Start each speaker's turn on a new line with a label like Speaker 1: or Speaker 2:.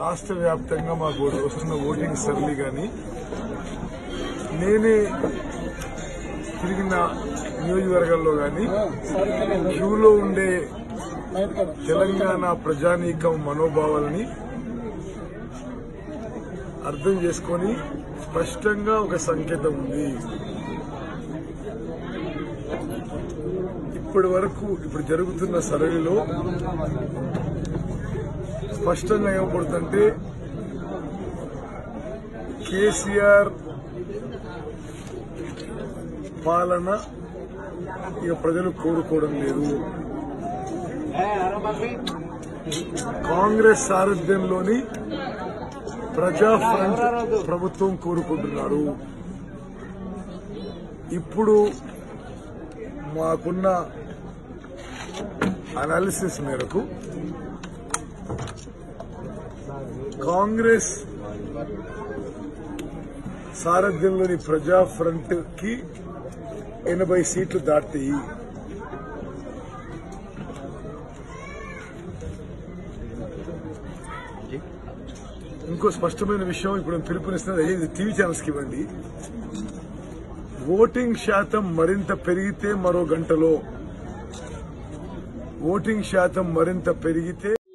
Speaker 1: రాష్ట్ర వ్యాప్తంగా మాకు వస్తున్న ఓటింగ్ సరళి కానీ నేనే తిరిగిన నియోజకవర్గాల్లో కానీ క్యూలో ఉండే తెలంగాణ ప్రజానీకం మనోభావాలని అర్థం చేసుకొని స్పష్టంగా ఒక సంకేతం ఉంది ఇప్పటి వరకు ఇప్పుడు జరుగుతున్న సరళిలో స్పష్టంగా ఏమపడుతుంటే కేసీఆర్ పాలన ఇక ప్రజలు కోరుకోవడం లేదు కాంగ్రెస్ సారథ్యంలోని ప్రజా ఫ్రంట్ ప్రభుత్వం కోరుకుంటున్నారు ఇప్పుడు మాకున్న అనాలిసిస్ మేరకు కాంగ్రెస్ సారథ్యంలోని ప్రజా ఫ్రంట్ కి ఎనభై సీట్లు దాటాయి ఇంకో స్పష్టమైన విషయం ఇప్పుడు నేను పిలుపునిస్తున్నది ఇది టీవీ ఛానల్స్ కి ఇవ్వండి ఓటింగ్ శాతం మరింత పెరిగితే మరో గంటలో ఓటింగ్ శాతం మరింత పెరిగితే